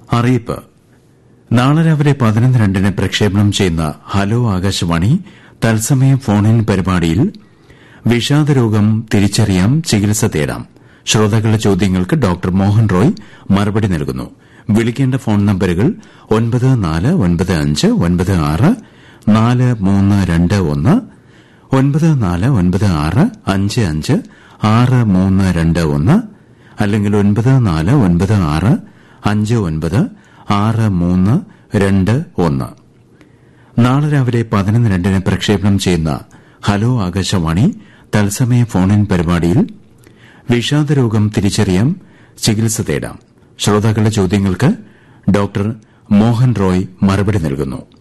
അറിയിപ്പ് നാളെ രാവിലെ പതിനൊന്ന് രണ്ടിന് പ്രക്ഷേപണം ചെയ്യുന്ന ഹലോ ആകാശവാണി തത്സമയ ഫോൺ ഇൻ പരിപാടിയിൽ വിഷാദരോഗം തിരിച്ചറിയാം ചികിത്സ തേടാം ശ്രോതാക്കളുടെ ചോദ്യങ്ങൾക്ക് ഡോക്ടർ മോഹൻ റോയ് മറുപടി നൽകുന്നു വിളിക്കേണ്ട ഫോൺ നമ്പറുകൾ ഒൻപത് നാല് ഒൻപത് അഞ്ച് ഒൻപത് ആറ് നാല് മൂന്ന് രണ്ട് ഒന്ന് ഒൻപത് നാല് ഒൻപത് ആറ് അഞ്ച് അഞ്ച് ആറ് മൂന്ന് രണ്ട് ഒന്ന് അല്ലെങ്കിൽ ഒൻപത് നാല് ഒൻപത് ആറ് അഞ്ച് ഒൻപത് ആറ് മൂന്ന് രണ്ട് ഒന്ന് നാളെ രാവിലെ പതിനൊന്ന് രണ്ടിന് പ്രക്ഷേപണം ചെയ്യുന്ന ഹലോ ആകാശവാണി തത്സമയ ഫോൺ ഇൻ പരിപാടിയിൽ വിഷാദരോഗം തിരിച്ചറിയാം ചികിത്സ തേടാം ശ്രോതാക്കളുടെ ചോദ്യങ്ങൾക്ക് ഡോക്ടർ മോഹൻ റോയ് മറുപടി നൽകുന്നു